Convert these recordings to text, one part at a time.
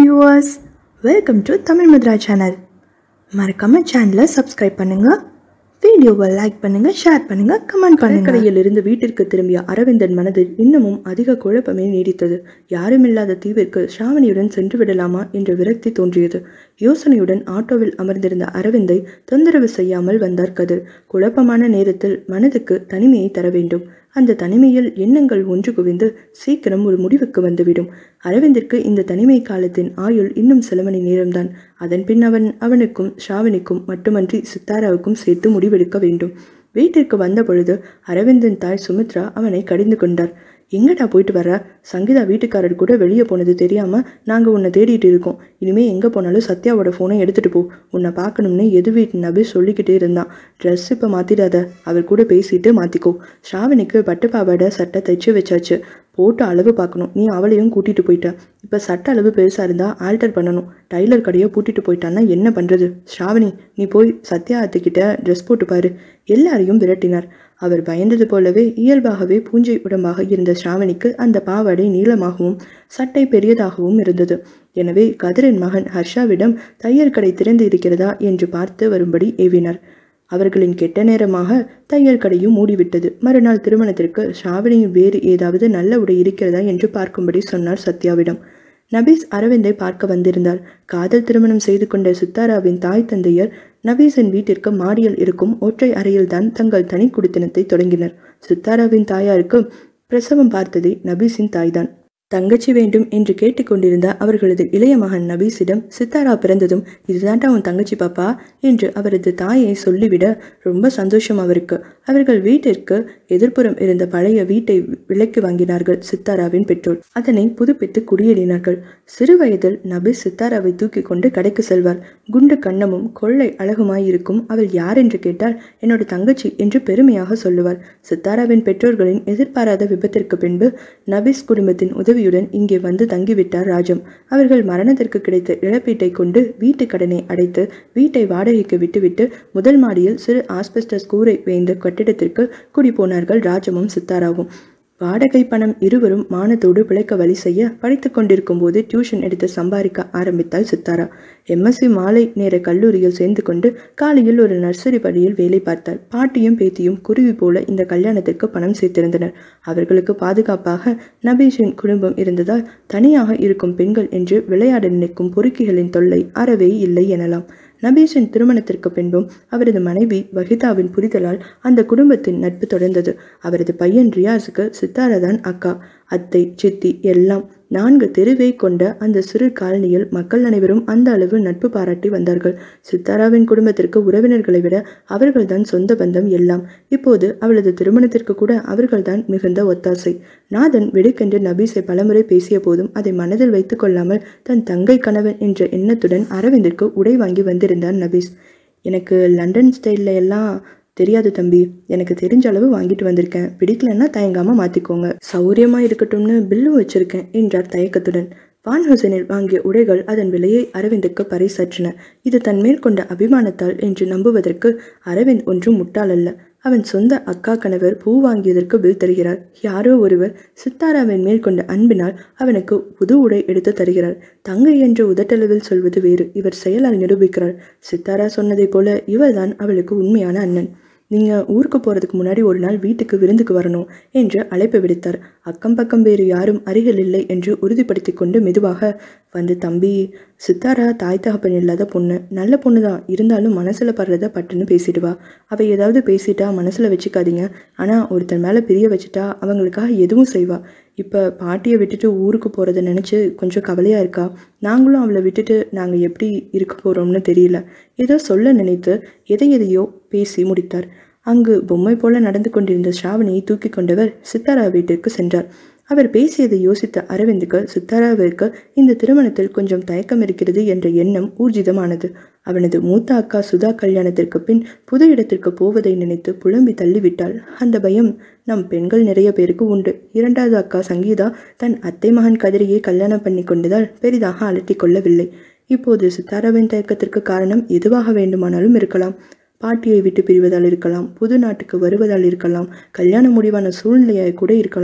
viewers welcome to Tamil Mudra channel மறக்காம சேனலை subscribe பண்ணுங்க வீடியோவை லைக் பண்ணுங்க ஷேர் பண்ணுங்க கமெண்ட் பண்ணுங்க கடற்கரையிலிருந்து வீட்டிற்கு திரும்பிய அரவிந்தன் மனதில் இன்னமும் அதிக குழப்பமே நீடித்தது யாருமில்லாத தீவிற்கு ஸ்ராவணியுடன் சென்று விடலாமா என்ற விரக்தி தோன்றியது யோசனையுடன் ஆட்டோவில் அமர்ந்திருந்த அரவிந்தை தொந்தரவு செய்யாமல் வந்தார் கதிர் குழப்பமான நேரத்தில் மனதுக்கு தனிமையை தர வேண்டும் அந்த தனிமையில் எண்ணங்கள் ஒன்று குவிந்து சீக்கிரம் ஒரு முடிவுக்கு வந்துவிடும் அரவிந்திற்கு இந்த தனிமை காலத்தின் ஆயுள் இன்னும் சில மணி நேரம்தான் அதன் பின் அவன் அவனுக்கும் ஸ்ராவணிக்கும் மட்டுமன்றி சித்தாராவுக்கும் சேர்த்து முடிவெடுக்க வேண்டும் வீட்டிற்கு வந்த பொழுது அரவிந்தன் தாய் சுமித்ரா அவனை கடிந்து கொண்டார் எங்கடா போயிட்டு வர சங்கீதா வீட்டுக்காரர் கூட வெளியே போனது தெரியாம நாங்க உன்னை தேடிட்டு இருக்கோம் இனிமே எங்க போனாலும் சத்யாவோட போனை எடுத்துட்டு போ உன்னை பார்க்கணும்னு எது வீட்டு நபி சொல்லிக்கிட்டே இருந்தான் ட்ரெஸ் இப்போ மாத்திடாத அவர் கூட பேசிட்டு மாத்திக்கோ ஸ்ராவணிக்கு பட்டு பாவாடை சட்டை தைச்சு வச்சாச்சு போட்டு அளவு பார்க்கணும் நீ அவளையும் கூட்டிட்டு போயிட்ட இப்போ சட்ட அளவு பெருசா இருந்தா ஆல்டர் பண்ணணும் டைலர் கடையை பூட்டிட்டு போயிட்டான்னா என்ன பண்றது ஸ்ராவணி நீ போய் சத்யா அத்துக்கிட்ட ட்ரெஸ் போட்டு பாரு எல்லாரையும் விரட்டினார் அவர் பயந்தது போலவே இயல்பாகவே பூஞ்சை உடம்பாக இருந்த ஸ்ராவணிக்கு அந்த பாவாடை நீளமாகவும் சட்டை பெரியதாகவும் இருந்தது எனவே கதிரின் மகன் ஹர்ஷாவிடம் தையல் கடை திறந்து இருக்கிறதா என்று பார்த்து வரும்படி ஏவினார் அவர்களின் கெட்ட நேரமாக தையல் கடையும் மூடிவிட்டது மறுநாள் திருமணத்திற்கு ஸ்ராவணியின் வேறு ஏதாவது நல்ல உடை இருக்கிறதா என்று பார்க்கும்படி சொன்னார் சத்யாவிடம் நபீஸ் அரவிந்தை பார்க்க வந்திருந்தார் காதல் திருமணம் செய்து கொண்ட சித்தாராவின் தாய் தந்தையர் நபீஸின் வீட்டிற்கு மாடியில் இருக்கும் ஒற்றை அறையில்தான் தங்கள் தனி குடித்தனத்தை தொடங்கினர் சித்தாராவின் தாயாருக்கு பிரசவம் பார்த்ததே நபீஸின் தாய்தான் தங்கச்சி வேண்டும் என்று கேட்டுக்கொண்டிருந்த அவர்களது இளைய மகன் நபீஸிடம் சித்தாரா பிறந்ததும் இதுதான்டா உன் தங்கச்சி பாப்பா என்று அவரது தாயை சொல்லிவிட ரொம்ப சந்தோஷம் அவருக்கு அவர்கள் வீட்டிற்கு எதிர்ப்புறம் இருந்த பழைய வீட்டை விலைக்கு வாங்கினார்கள் சித்தாராவின் பெற்றோர் அதனை புதுப்பித்து குடியேறினார்கள் சிறு வயதில் நபீஸ் சித்தாராவை தூக்கி கொண்டு கடைக்கு செல்வார் குண்டு கண்ணமும் கொள்ளை அழகுமாயிருக்கும் அவள் யார் என்று கேட்டால் என்னோட தங்கச்சி என்று பெருமையாக சொல்லுவார் சித்தாராவின் பெற்றோர்களின் எதிர்பாராத விபத்திற்கு பின்பு நபீஸ் குடும்பத்தின் உதவி உதவியுடன் இங்கே வந்து தங்கிவிட்டார் ராஜம் அவர்கள் மரணத்திற்கு கிடைத்த இழப்பீட்டை கொண்டு வீட்டு கடனை அடைத்து வீட்டை வாடகைக்கு விட்டுவிட்டு முதல் மாடியில் சிறு ஆஸ்பெஸ்டஸ் கூரை வேய்ந்த கட்டிடத்திற்கு குடி போனார்கள் ராஜமும் சித்தாராவும் வாடகை பணம் இருவரும் மானத்தோடு பிழைக்க வழி செய்ய படித்து கொண்டிருக்கும் போது டியூஷன் எடுத்து சம்பாதிக்க ஆரம்பித்தாள் சித்தாரா எம்எஸ்சி மாலை நேர கல்லூரியில் சேர்ந்து கொண்டு காலையில் ஒரு நர்சரி பள்ளியில் வேலை பார்த்தாள் பாட்டியும் பேத்தியும் குருவி போல இந்த கல்யாணத்திற்கு பணம் சேர்த்திருந்தனர் அவர்களுக்கு பாதுகாப்பாக நபீஷின் குடும்பம் இருந்ததால் தனியாக இருக்கும் பெண்கள் என்று விளையாட நினைக்கும் பொறுக்கிகளின் தொல்லை அறவே இல்லை எனலாம் நபீஷின் திருமணத்திற்கு பின்பும் அவரது மனைவி வஹிதாவின் புரிதலால் அந்த குடும்பத்தின் நட்பு தொடர்ந்தது அவரது பையன் ரியாஸுக்கு சித்தாரா தான் அக்கா அத்தை சித்தி எல்லாம் நான்கு தெருவை கொண்ட அந்த சிறு காலனியில் மக்கள் அனைவரும் அந்த அளவு நட்பு பாராட்டி வந்தார்கள் சித்தாராவின் குடும்பத்திற்கு உறவினர்களை விட அவர்கள்தான் சொந்த பந்தம் எல்லாம் இப்போது அவளது திருமணத்திற்கு கூட அவர்கள்தான் மிகுந்த ஒத்தாசை நாதன் வெடுக்கென்று நபீஸை பலமுறை பேசிய போதும் அதை மனதில் வைத்துக் கொள்ளாமல் தன் தங்கை கணவன் என்ற எண்ணத்துடன் அரவிந்திற்கு உடை வாங்கி வந்திருந்தான் நபீஸ் எனக்கு லண்டன் ஸ்டைலில் எல்லாம் தெரியாது தம்பி எனக்கு தெரிஞ்ச அளவு வாங்கிட்டு வந்திருக்கேன் பிடிக்கலன்னா தயங்காம மாத்திக்கோங்க சௌரியமா இருக்கட்டும்னு பில்லும் வச்சிருக்கேன் என்றார் தயக்கத்துடன் வான் ஹுசனில் வாங்கிய உடைகள் அதன் விலையை அரவிந்துக்கு பறைசாற்றின இது தன் மேல் கொண்ட அபிமானத்தால் என்று நம்புவதற்கு அரவிந்த் ஒன்றும் முட்டாள் அல்ல அவன் சொந்த அக்கா கணவர் பூ வாங்கியதற்கு பில் தருகிறார் யாரோ ஒருவர் சித்தாராவின் மேல் கொண்ட அன்பினால் அவனுக்கு புது உடை எடுத்து தருகிறார் தங்கை என்று உதட்டளவில் சொல்வது வேறு இவர் செயலால் நிரூபிக்கிறார் சித்தாரா சொன்னதைப் போல இவர்தான் அவளுக்கு உண்மையான அண்ணன் நீங்கள் ஊருக்கு போகிறதுக்கு முன்னாடி ஒரு நாள் வீட்டுக்கு விருந்துக்கு வரணும் என்று அழைப்பு விடுத்தார் அக்கம் பக்கம் வேறு யாரும் அருகில் இல்லை என்று உறுதிப்படுத்தி கொண்டு மெதுவாக வந்து தம்பி சித்தாரா தாய் தகப்பன் இல்லாத பொண்ணு நல்ல பொண்ணு தான் இருந்தாலும் மனசில் படுறத பட்டுன்னு பேசிடுவா அவள் ஏதாவது பேசிட்டா மனசில் வச்சுக்காதீங்க ஆனால் ஒருத்தர் மேலே பிரிய வச்சுட்டா அவங்களுக்காக எதுவும் செய்வா இப்போ பாட்டியை விட்டுட்டு ஊருக்கு போகிறத நினச்சி கொஞ்சம் கவலையாக இருக்கா நாங்களும் அவளை விட்டுட்டு நாங்கள் எப்படி இருக்க போகிறோம்னு தெரியல ஏதோ சொல்ல நினைத்து எதை எதையோ பேசி முடித்தார் அங்கு பொம்மை போல நடந்து கொண்டிருந்த ஸ்ராவணியை தூக்கி கொண்டவர் சித்தாரா வீட்டிற்கு சென்றார் அவர் பேசியதை யோசித்த அரவிந்துக்கு சித்தாராவிற்கு இந்த திருமணத்தில் கொஞ்சம் தயக்கம் இருக்கிறது என்ற எண்ணம் ஊர்ஜிதமானது அவனது மூத்த அக்கா சுதா கல்யாணத்திற்கு பின் புது இடத்திற்கு போவதை நினைத்து புலம்பி தள்ளிவிட்டாள் அந்த பயம் நம் பெண்கள் நிறைய பேருக்கு உண்டு இரண்டாவது அக்கா சங்கீதா தன் அத்தை மகன் கதிரியை கல்யாணம் பண்ணி கொண்டதால் பெரிதாக அலட்டி கொள்ளவில்லை இப்போது சித்தாராவின் தயக்கத்திற்கு காரணம் எதுவாக வேண்டுமானாலும் இருக்கலாம் பாட்டியை விட்டு பிரிவதால் இருக்கலாம் புது நாட்டுக்கு வருவதால் இருக்கலாம் கல்யாண முடிவான சூழ்நிலையாய் கூட இருக்கலாம்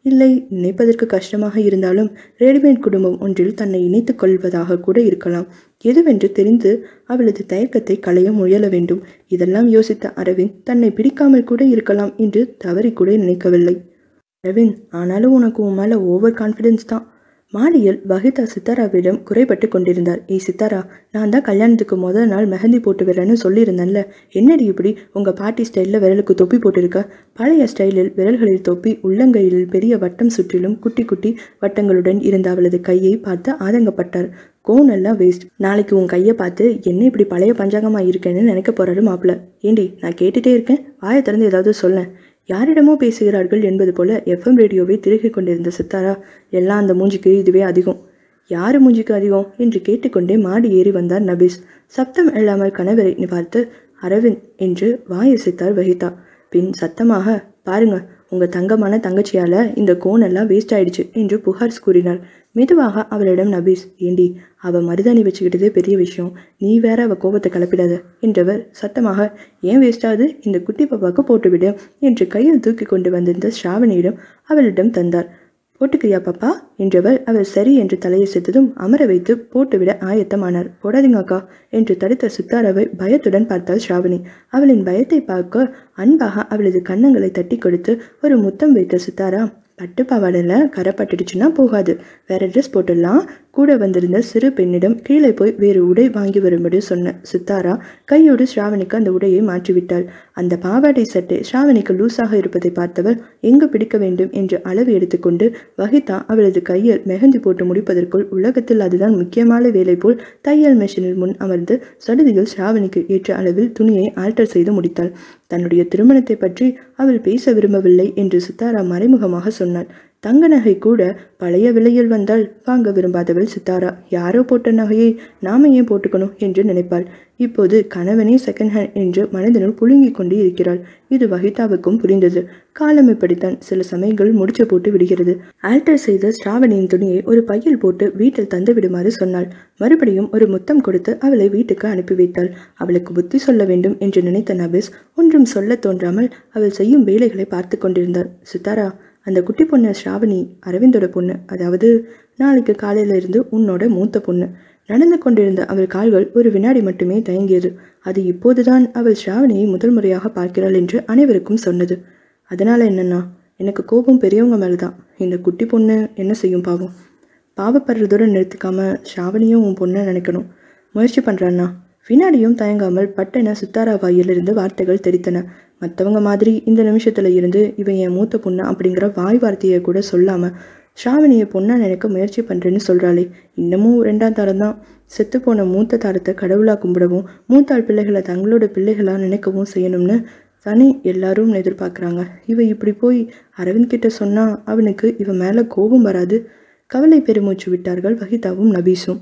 இல்லை நினைப்பதற்கு கஷ்டமாக இருந்தாலும் ரெடிமேட் குடும்பம் ஒன்றில் தன்னை இணைத்துக் கொள்வதாக கூட இருக்கலாம் எதுவென்று தெரிந்து அவளது தயக்கத்தை களைய முயல வேண்டும் இதெல்லாம் யோசித்த அரவிந்த் தன்னை பிடிக்காமல் கூட இருக்கலாம் என்று தவறி கூட நினைக்கவில்லை அரவிந்த் ஆனாலும் உனக்கு உன் மேலே ஓவர் கான்ஃபிடென்ஸ் தான் மாடியில் வகிதா சித்தாராவிடம் குறைபட்டு கொண்டிருந்தார் ஏய் சித்தாரா நான் தான் கல்யாணத்துக்கு முதல் நாள் மெஹந்தி போட்டு வரேன்னு சொல்லியிருந்தேன்ல என்னடி இப்படி உங்கள் பாட்டி ஸ்டைலில் விரலுக்கு தொப்பி போட்டிருக்க பழைய ஸ்டைலில் விரல்களில் தொப்பி உள்ளங்கையில் பெரிய வட்டம் சுற்றிலும் குட்டி குட்டி வட்டங்களுடன் இருந்த அவளது கையை பார்த்து ஆதங்கப்பட்டார் கோனெல்லாம் வேஸ்ட் நாளைக்கு உன் கையை பார்த்து என்ன இப்படி பழைய பஞ்சாங்கமாக இருக்கேன்னு நினைக்க போறாரு மாப்பிள்ள ஏண்டி நான் கேட்டுட்டே இருக்கேன் வாயை திறந்து ஏதாவது சொல்லேன் யாரிடமோ பேசுகிறார்கள் என்பது போல எஃப்எம் ரேடியோவை திருகிக் கொண்டிருந்த சித்தாரா எல்லாம் அந்த மூஞ்சிக்கு இதுவே அதிகம் யாரு மூஞ்சிக்கு அதிகம் என்று கேட்டுக்கொண்டே மாடி ஏறி வந்தார் நபீஸ் சப்தம் இல்லாமல் கணவரை பார்த்து அரவிந்த் என்று வாயசித்தார் வகிதா பின் சத்தமாக பாருங்க உங்க தங்கமான தங்கச்சியால இந்த கோனெல்லாம் வேஸ்ட் ஆயிடுச்சு என்று புகார் கூறினார் மெதுவாக அவளிடம் நபீஸ் ஏண்டி அவ மருதாணி வச்சுக்கிட்டதே பெரிய விஷயம் நீ வேற அவ கோபத்தை கலப்பிடாத என்றவர் சத்தமாக ஏன் வேஸ்ட் ஆகுது இந்த குட்டி பாப்பாவுக்கு போட்டுவிடு என்று கையில் தூக்கி கொண்டு வந்திருந்த ஸ்ராவணியிடம் அவளிடம் தந்தார் போட்டுக்கிறியா பாப்பா என்றவர் அவர் சரி என்று தலையை செத்ததும் அமர வைத்து போட்டுவிட ஆயத்தமானார் போடாதீங்க அக்கா என்று தடுத்த சித்தாராவை பயத்துடன் பார்த்தாள் ஸ்ராவணி அவளின் பயத்தை பார்க்க அன்பாக அவளது கன்னங்களை தட்டி கொடுத்து ஒரு முத்தம் வைத்த சித்தாரா பட்டு பாவாடையில் கரை பட்டுடுச்சுன்னா போகாது வேற ட்ரெஸ் போட்டுடலாம் கூட வந்திருந்த சிறு பெண்ணிடம் கீழே போய் வேறு உடை வாங்கி வரும்படி சொன்ன சித்தாரா கையோடு ஸ்ராவணிக்கு அந்த உடையை மாற்றிவிட்டாள் அந்த பாவாடை சட்டை ஸ்ராவணிக்கு லூஸாக இருப்பதை பார்த்தவர் எங்கு பிடிக்க வேண்டும் என்று அளவு எடுத்துக்கொண்டு வகிதா அவளது கையில் மெஹந்தி போட்டு முடிப்பதற்குள் உலகத்தில் அதுதான் முக்கியமான வேலை போல் தையல் மெஷினில் முன் அமர்ந்து சடுதியில் ஸ்ராவணிக்கு ஏற்ற அளவில் துணியை ஆல்டர் செய்து முடித்தாள் தன்னுடைய திருமணத்தை பற்றி அவள் பேச விரும்பவில்லை என்று சித்தாரா மறைமுகமாக சொன்னாள் தங்க நகை கூட பழைய விலையில் வந்தால் வாங்க விரும்பாதவள் சித்தாரா யாரோ போட்ட நகையை நாம ஏன் போட்டுக்கணும் என்று நினைப்பாள் இப்போது கணவனே செகண்ட் ஹேண்ட் என்று மனதினுள் புழுங்கிக் கொண்டு இருக்கிறாள் இது வகிதாவுக்கும் புரிந்தது காலம் இப்படித்தான் சில சமயங்கள் முடிச்சு போட்டு விடுகிறது ஆல்டர் செய்த ஸ்ராவணியின் துணியை ஒரு பையில் போட்டு வீட்டில் தந்து விடுமாறு சொன்னாள் மறுபடியும் ஒரு முத்தம் கொடுத்து அவளை வீட்டுக்கு அனுப்பி வைத்தாள் அவளுக்கு புத்தி சொல்ல வேண்டும் என்று நினைத்த நபிஸ் ஒன்றும் சொல்ல தோன்றாமல் அவள் செய்யும் வேலைகளை பார்த்து கொண்டிருந்தார் சித்தாரா அந்த குட்டி பொண்ணு ஸ்ராவணி அரவிந்தோட பொண்ணு அதாவது நாளைக்கு காலையில இருந்து உன்னோட மூத்த பொண்ணு நடந்து கொண்டிருந்த அவள் கால்கள் ஒரு வினாடி மட்டுமே தயங்கியது அது இப்போதுதான் அவள் ஸ்ராவணியை முதல் முறையாக பார்க்கிறாள் என்று அனைவருக்கும் சொன்னது அதனால என்னன்னா எனக்கு கோபம் பெரியவங்க மேலதான் இந்த குட்டி பொண்ணு என்ன செய்யும் பாவம் பாவப்படுறதோட நிறுத்திக்காம ஸ்ராவணியும் உன் பொண்ணை நினைக்கணும் முயற்சி பண்றான்னா வினாடியும் தயங்காமல் பட்டென சித்தாரா வாயிலிருந்து வார்த்தைகள் தெரித்தன மற்றவங்க மாதிரி இந்த நிமிஷத்துல இருந்து இவன் என் மூத்த பொண்ணு அப்படிங்கிற வாய் வார்த்தையை கூட சொல்லாம ஸ்ராவணியை பொண்ணா நினைக்க முயற்சி பண்றேன்னு சொல்றாளே இன்னமும் ரெண்டாம் தரம் தான் செத்துப்போன மூத்த தாரத்தை கடவுளா கும்பிடவும் மூத்தாள் பிள்ளைகளை தங்களோட பிள்ளைகளா நினைக்கவும் செய்யணும்னு தானே எல்லாரும் எதிர்பார்க்குறாங்க இவ இப்படி போய் அரவிந்த் கிட்ட சொன்னா அவனுக்கு இவன் மேல கோபம் வராது கவலை பெருமூச்சு விட்டார்கள் வகிதாவும் நபீஸும்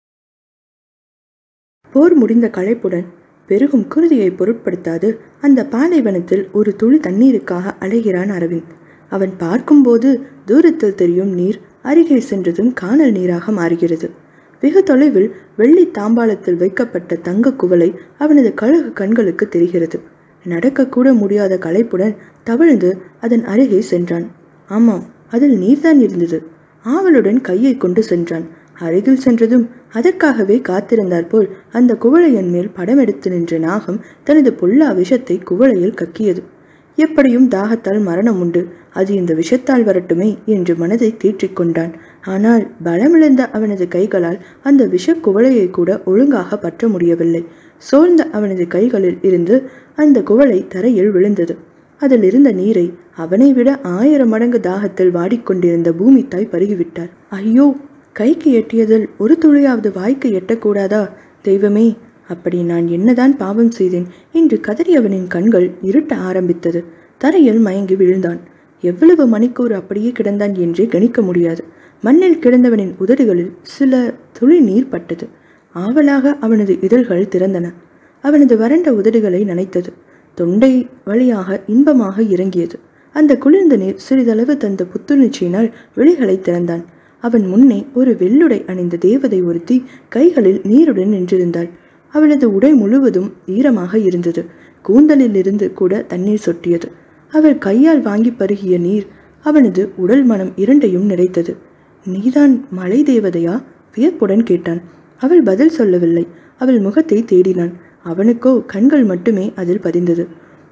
போர் முடிந்த களைப்புடன் பெருகும் குருதியை பொருட்படுத்தாது அந்த பாலைவனத்தில் ஒரு துளி தண்ணீருக்காக அலைகிறான் அரவிந்த் அவன் பார்க்கும்போது தூரத்தில் தெரியும் நீர் அருகே சென்றதும் காணல் நீராக மாறுகிறது வெகு தொலைவில் வெள்ளி தாம்பாளத்தில் வைக்கப்பட்ட தங்க குவளை அவனது கழகு கண்களுக்கு தெரிகிறது நடக்கக்கூட முடியாத களைப்புடன் தவழ்ந்து அதன் அருகே சென்றான் ஆமாம் அதில் நீர்தான் இருந்தது ஆவலுடன் கையை கொண்டு சென்றான் அருகில் சென்றதும் அதற்காகவே காத்திருந்தார் போல் அந்த குவளையின் மேல் படம் எடுத்து நின்ற நாகம் தனது பொல்லா விஷத்தை குவளையில் கக்கியது எப்படியும் தாகத்தால் மரணம் உண்டு அது இந்த விஷத்தால் வரட்டுமே என்று மனதை தேற்றிக் கொண்டான் ஆனால் பலமிழந்த அவனது கைகளால் அந்த விஷ குவளையை கூட ஒழுங்காக பற்ற முடியவில்லை சோர்ந்த அவனது கைகளில் இருந்து அந்த குவளை தரையில் விழுந்தது அதில் இருந்த நீரை அவனை விட ஆயிரம் மடங்கு தாகத்தில் வாடிக்கொண்டிருந்த பூமி தாய் பருகிவிட்டார் ஐயோ கைக்கு எட்டியதில் ஒரு துளியாவது வாய்க்கு எட்டக்கூடாதா தெய்வமே அப்படி நான் என்னதான் பாவம் செய்தேன் என்று கதறியவனின் கண்கள் இருட்ட ஆரம்பித்தது தரையில் மயங்கி விழுந்தான் எவ்வளவு மணிக்கூர் அப்படியே கிடந்தான் என்றே கணிக்க முடியாது மண்ணில் கிடந்தவனின் உதடுகளில் சில துளி நீர் பட்டது ஆவலாக அவனது இதழ்கள் திறந்தன அவனது வறண்ட உதடுகளை நனைத்தது தொண்டை வழியாக இன்பமாக இறங்கியது அந்த குளிர்ந்த நீர் சிறிதளவு தந்த புத்துணர்ச்சியினால் விழிகளை திறந்தான் அவன் முன்னே ஒரு வெள்ளுடை அணிந்த தேவதை ஒருத்தி கைகளில் நீருடன் நின்றிருந்தாள் அவளது உடை முழுவதும் ஈரமாக இருந்தது கூந்தலில் இருந்து கூட தண்ணீர் சொட்டியது அவள் கையால் வாங்கி பருகிய நீர் அவனது உடல் மனம் இரண்டையும் நிறைத்தது நீதான் மலை தேவதையா வியப்புடன் கேட்டான் அவள் பதில் சொல்லவில்லை அவள் முகத்தை தேடினான் அவனுக்கோ கண்கள் மட்டுமே அதில் பதிந்தது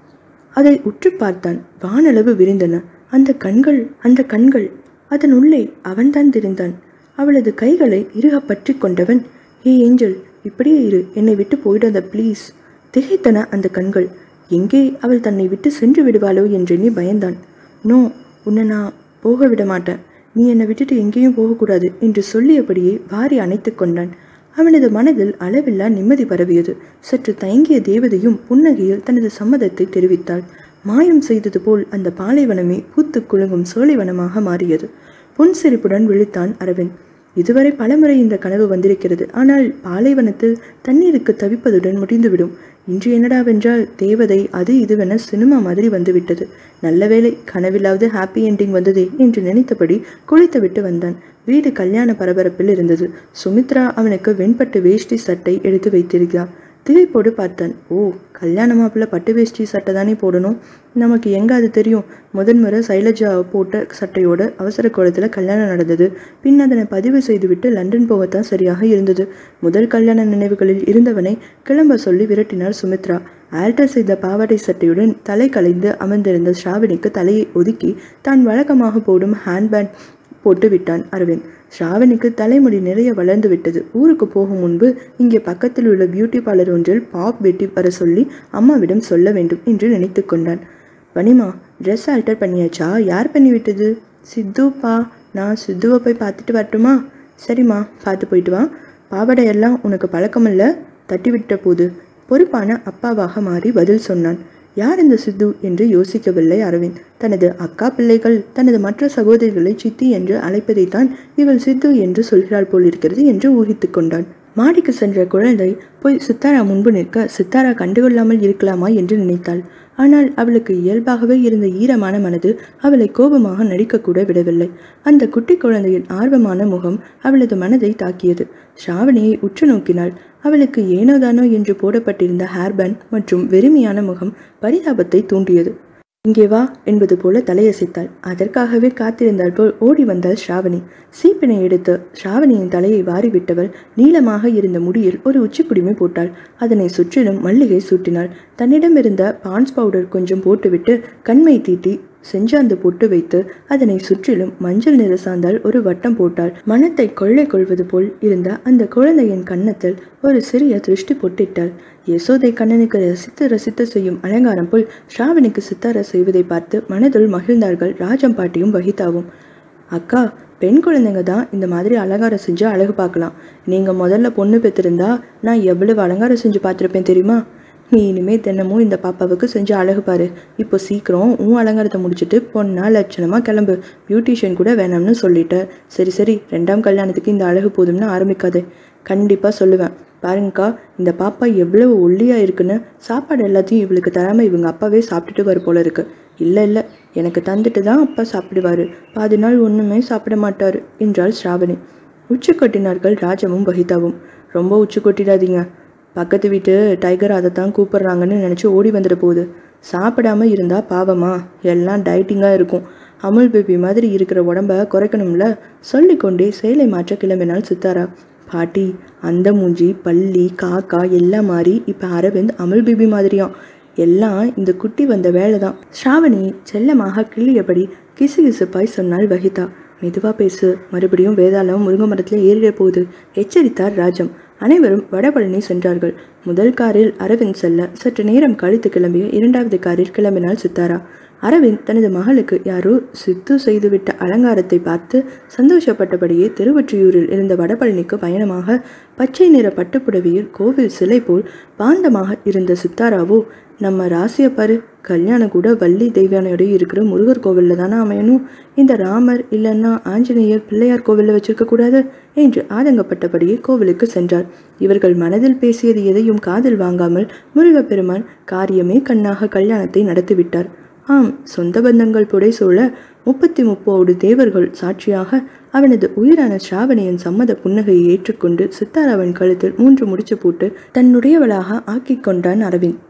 அதை உற்று பார்த்தான் வானளவு விரிந்தன அந்த கண்கள் அந்த கண்கள் அதன் உள்ளே அவன்தான் தெரிந்தான் அவளது கைகளை இறுக பற்றி கொண்டவன் ஏ ஏஞ்சல் இப்படியே இரு என்னை விட்டு போயிடாத ப்ளீஸ் திகைத்தன அந்த கண்கள் எங்கே அவள் தன்னை விட்டு சென்று விடுவாளோ என்றெண்ணி பயந்தான் நோ உன்னை நான் போக விட மாட்டேன் நீ என்னை விட்டுட்டு எங்கேயும் போகக்கூடாது என்று சொல்லியபடியே வாரி அணைத்து கொண்டான் அவனது மனதில் அளவில்லா நிம்மதி பரவியது சற்று தயங்கிய தேவதையும் புன்னகையில் தனது சம்மதத்தை தெரிவித்தாள் மாயம் செய்தது போல் அந்த பாலைவனமே பூத்து குலுங்கும் சோலைவனமாக மாறியது புன்சிரிப்புடன் விழித்தான் அரவிந்த் இதுவரை பலமுறை இந்த கனவு வந்திருக்கிறது ஆனால் பாலைவனத்தில் தண்ணீருக்கு தவிப்பதுடன் முடிந்துவிடும் இன்று என்னடாவென்றால் தேவதை அது இதுவென சினிமா மாதிரி வந்துவிட்டது நல்ல வேளை கனவிலாவது ஹாப்பி என்டிங் வந்ததே என்று நினைத்தபடி குளித்துவிட்டு வந்தான் வீடு கல்யாண பரபரப்பில் இருந்தது சுமித்ரா அவனுக்கு வெண்பட்டு வேஷ்டி சட்டை எடுத்து வைத்திருக்கிறார் திகைப்போடு பார்த்தான் ஓ கல்யாண மாப்பிள்ள பட்டு வேஷ்டி சட்டை தானே போடணும் நமக்கு எங்க அது தெரியும் முதன் முறை சைலஜா போட்ட சட்டையோட அவசர கோலத்தில் கல்யாணம் நடந்தது பின் அதனை பதிவு செய்துவிட்டு லண்டன் போகத்தான் சரியாக இருந்தது முதல் கல்யாண நினைவுகளில் இருந்தவனை கிளம்ப சொல்லி விரட்டினார் சுமித்ரா ஆல்டர் செய்த பாவாடை சட்டையுடன் தலை கலைந்து அமர்ந்திருந்த ஸ்ராவணிக்கு தலையை ஒதுக்கி தான் வழக்கமாக போடும் ஹேண்ட்பேண்ட் போட்டு விட்டான் அரவிந்த் ஸ்ராவணிக்கு தலைமுடி நிறைய வளர்ந்து விட்டது ஊருக்கு போகும் முன்பு இங்கே பக்கத்தில் உள்ள பியூட்டி பார்லர் ஒன்றில் பாப் வெட்டி வர சொல்லி அம்மாவிடம் சொல்ல வேண்டும் என்று நினைத்து கொண்டான் வனிமா ட்ரெஸ் ஆல்டர் பண்ணியாச்சா யார் பண்ணி விட்டது சித்துப்பா நான் சித்துவை போய் பார்த்துட்டு வரட்டுமா சரிம்மா பார்த்து போயிட்டு வா பாவாடையெல்லாம் உனக்கு பழக்கமில்ல தட்டி விட்ட போது பொறுப்பான அப்பாவாக மாறி பதில் சொன்னான் யார் இந்த சித்து என்று யோசிக்கவில்லை அரவிந்த் தனது அக்கா பிள்ளைகள் தனது மற்ற சகோதரிகளை சித்தி என்று அழைப்பதைத்தான் இவள் சித்து என்று சொல்கிறாள் போலிருக்கிறது என்று ஊகித்து கொண்டான் மாடிக்கு சென்ற குழந்தை போய் சித்தாரா முன்பு நிற்க சித்தாரா கண்டுகொள்ளாமல் இருக்கலாமா என்று நினைத்தாள் ஆனால் அவளுக்கு இயல்பாகவே இருந்த ஈரமான மனது அவளை கோபமாக நடிக்கக்கூட விடவில்லை அந்த குட்டி குழந்தையின் ஆர்வமான முகம் அவளது மனதை தாக்கியது ஸ்ராவணியை உற்று நோக்கினாள் அவளுக்கு ஏனோதானோ என்று போடப்பட்டிருந்த ஹேர்பேண்ட் மற்றும் வெறுமையான முகம் பரிதாபத்தை தூண்டியது இங்கே வா என்பது போல தலையசைத்தாள் அதற்காகவே காத்திருந்தாள் போல் ஓடி வந்தாள் ஸ்ராவணி சீப்பினை எடுத்து ஸ்ராவணியின் தலையை வாரி விட்டவள் நீளமாக இருந்த முடியில் ஒரு உச்சிக்குடிமை போட்டாள் அதனை சுற்றிலும் மல்லிகை சூட்டினாள் தன்னிடமிருந்த பான்ஸ் பவுடர் கொஞ்சம் போட்டுவிட்டு கண்மை தீட்டி செஞ்சாந்து பொட்டு வைத்து அதனை சுற்றிலும் மஞ்சள் நிற சாந்தால் ஒரு வட்டம் போட்டாள் மனத்தை கொள்ளை கொள்வது போல் இருந்த அந்த குழந்தையின் கன்னத்தில் ஒரு சிறிய திருஷ்டி பொட்டிட்டாள் யசோதை கண்ணனுக்கு ரசித்து ரசித்து செய்யும் அலங்காரம் போல் ஸ்ராவணிக்கு சித்தார செய்வதை பார்த்து மனதுள் மகிழ்ந்தார்கள் ராஜம் பாட்டியும் வகிதாவும் அக்கா பெண் குழந்தைங்க தான் இந்த மாதிரி அலங்காரம் செஞ்சு அழகு பார்க்கலாம் நீங்கள் முதல்ல பொண்ணு பெற்றிருந்தா நான் எவ்வளவு அலங்காரம் செஞ்சு பார்த்துருப்பேன் தெரியுமா நீ இனிமே தினமும் இந்த பாப்பாவுக்கு செஞ்சு அழகு பாரு இப்போ சீக்கிரம் உன் அலங்காரத்தை முடிச்சுட்டு பொண்ணா லட்சணமாக கிளம்பு பியூட்டிஷியன் கூட வேணாம்னு சொல்லிட்ட சரி சரி ரெண்டாம் கல்யாணத்துக்கு இந்த அழகு போதும்னு ஆரம்பிக்காதே கண்டிப்பாக சொல்லுவேன் பாருங்கக்கா இந்த பாப்பா எவ்வளவு ஒல்லியாக இருக்குன்னு சாப்பாடு எல்லாத்தையும் இவளுக்கு தராமல் இவங்க அப்பாவே சாப்பிட்டுட்டு வர போல இருக்கு இல்லை இல்லை எனக்கு தந்துட்டு தான் அப்பா சாப்பிடுவாரு பாதி நாள் ஒன்றுமே சாப்பிட மாட்டாரு என்றாள் ஸ்ராவணி உச்சி கொட்டினார்கள் ராஜமும் வகிதாவும் ரொம்ப உச்சி கொட்டிடாதீங்க பக்கத்து வீட்டு டைகர் அதை தான் கூப்பிடுறாங்கன்னு நினச்சி ஓடி வந்துட போகுது சாப்பிடாம இருந்தால் பாவமா எல்லாம் டயட்டிங்காக இருக்கும் அமுல் பேபி மாதிரி இருக்கிற உடம்ப குறைக்கணும்ல சொல்லிக்கொண்டே சேலை மாற்ற கிளம்பினாள் சித்தாரா பாட்டி அந்த மூஞ்சி பள்ளி காக்கா எல்லாம் மாறி இப்போ அரவிந்த் அமுல் பேபி மாதிரியாம் எல்லாம் இந்த குட்டி வந்த வேலை தான் ஸ்ராவணி செல்லமாக கிள்ளியபடி கிசுகிசுப்பாய் சொன்னாள் வகிதா மெதுவா பேசு மறுபடியும் வேதாளம் முருங்கை மரத்தில் ஏறிட போகுது எச்சரித்தார் ராஜம் அனைவரும் வடபழனி சென்றார்கள் முதல் காரில் அரவிந்த் செல்ல சற்று நேரம் கழித்து கிளம்பிய இரண்டாவது காரில் கிளம்பினாள் சித்தாரா அரவிந்த் தனது மகளுக்கு யாரோ சித்து செய்துவிட்ட அலங்காரத்தை பார்த்து சந்தோஷப்பட்டபடியே திருவொற்றியூரில் இருந்த வடபழனிக்கு பயணமாக பச்சை நிற பட்டுப்புடவையில் கோவில் சிலை போல் பாந்தமாக இருந்த சித்தாராவோ நம்ம ராசியை பாரு கல்யாணம் கூட வள்ளி தெய்வானையோட இருக்கிற முருகர் கோவிலில் தானே அமையணும் இந்த ராமர் இல்லைன்னா ஆஞ்சநேயர் பிள்ளையார் கோவிலில் வச்சிருக்க கூடாது என்று ஆதங்கப்பட்டபடியே கோவிலுக்கு சென்றார் இவர்கள் மனதில் பேசியது எதையும் காதில் வாங்காமல் முருகப்பெருமான் காரியமே கண்ணாக கல்யாணத்தை நடத்திவிட்டார் ஆம் சொந்த பந்தங்கள் புடைசூழ முப்பத்தி முப்போடு தேவர்கள் சாட்சியாக அவனது உயிரான ஸ்ராவணியின் சம்மத புன்னகையை ஏற்றுக்கொண்டு சித்தாராவின் கழுத்தில் மூன்று முடிச்சு போட்டு தன்னுடையவளாக ஆக்கிக் கொண்டான் அரவிந்த்